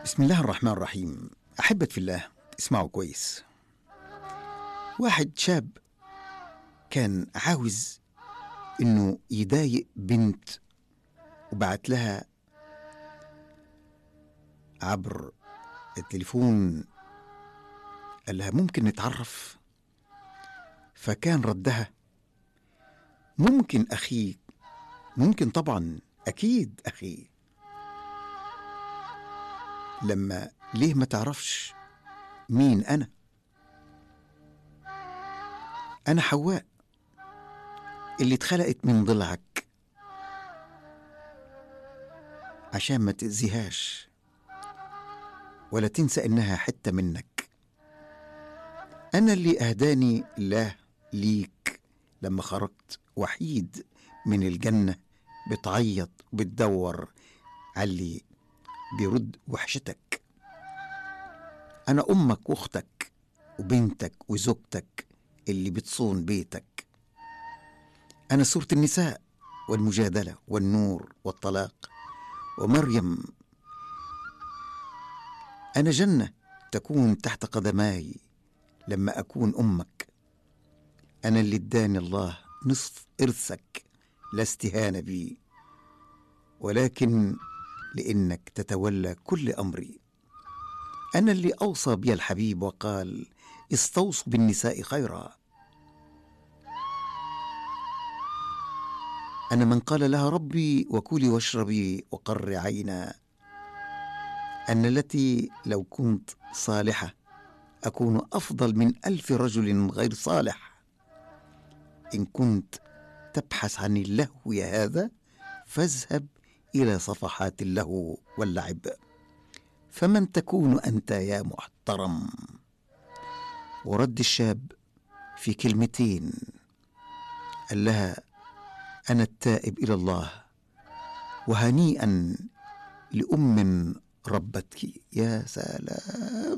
بسم الله الرحمن الرحيم أحبة في الله اسمعوا كويس واحد شاب كان عاوز إنه يضايق بنت وبعت لها عبر التليفون قال لها ممكن نتعرف فكان ردها ممكن أخي ممكن طبعا أكيد أخي لما ليه ما تعرفش مين أنا أنا حواء اللي اتخلقت من ضلعك عشان ما تأذيهاش ولا تنسى إنها حتة منك أنا اللي أهداني الله ليك لما خرجت وحيد من الجنة بتعيط وبتدور على اللي بيرد وحشتك أنا أمك وأختك وبنتك وزوجتك اللي بتصون بيتك أنا سورة النساء والمجادلة والنور والطلاق ومريم أنا جنة تكون تحت قدماي لما أكون أمك أنا اللي اداني الله نصف إرثك لا استهانة بي ولكن لانك تتولى كل امري انا اللي اوصى بي الحبيب وقال استوصوا بالنساء خيرا انا من قال لها ربي وكلي واشربي وقر عينا انا التي لو كنت صالحه اكون افضل من الف رجل غير صالح ان كنت تبحث عن اللهو يا هذا فاذهب الى صفحات اللهو واللعب فمن تكون انت يا محترم ورد الشاب في كلمتين قال لها انا التائب الى الله وهنيئا لام ربتك يا سلام